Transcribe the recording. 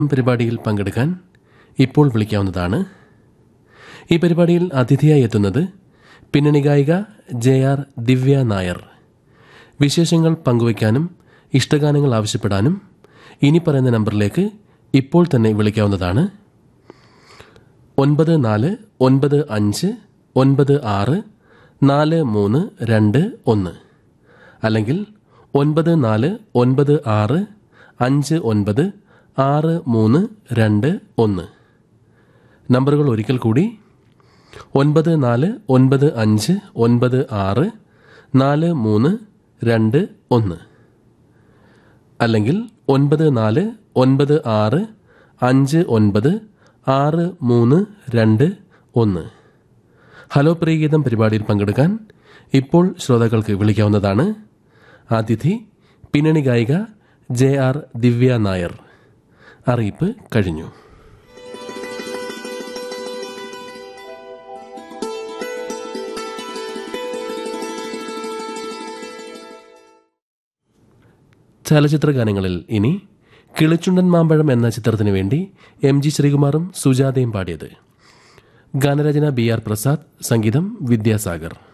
പരിപാടിയിൽ പങ്കെടുക്കാൻ ഇപ്പോൾ വിളിക്കാവുന്നതാണ് ഈ പരിപാടിയിൽ അതിഥിയായി എത്തുന്നത് പിന്നണി ഗായിക ജെ ആർ ദിവ്യ നായർ വിശേഷങ്ങൾ പങ്കുവയ്ക്കാനും ഇഷ്ടഗാനങ്ങൾ ആവശ്യപ്പെടാനും ഇനി പറയുന്ന നമ്പറിലേക്ക് ഇപ്പോൾ തന്നെ വിളിക്കാവുന്നതാണ് ഒൻപത് നാല് ഒൻപത് അഞ്ച് ഒൻപത് ആറ് നാല് മൂന്ന് രണ്ട് ഒന്ന് അല്ലെങ്കിൽ ഒൻപത് നാല് ഒൻപത് ആറ് അഞ്ച് ഒൻപത് ആറ് മൂന്ന് രണ്ട് ഒന്ന് നമ്പറുകൾ ഒരിക്കൽ കൂടി ഒൻപത് നാല് ഒൻപത് അഞ്ച് ഒൻപത് ആറ് നാല് മൂന്ന് രണ്ട് ഒന്ന് അല്ലെങ്കിൽ ഒൻപത് നാല് ഒൻപത് ആറ് അഞ്ച് ഒൻപത് ആറ് മൂന്ന് രണ്ട് ഒന്ന് ഹലോ പ്രിയഗീതം പരിപാടിയിൽ പങ്കെടുക്കാൻ ഇപ്പോൾ ശ്രോതാക്കൾക്ക് വിളിക്കാവുന്നതാണ് അതിഥി പിന്നണി ഗായിക ജെ ആർ ദിവ്യ നായർ അറിയിപ്പ് കഴിഞ്ഞു ചലച്ചിത്ര ഗാനങ്ങളിൽ ഇനി കിളിച്ചുണ്ടൻ മാമ്പഴം എന്ന ചിത്രത്തിനു വേണ്ടി എം ജി ശ്രീകുമാറും സുജാതയും പാടിയത് ഗാനരചന ബി ആർ പ്രസാദ് സംഗീതം വിദ്യാസാഗർ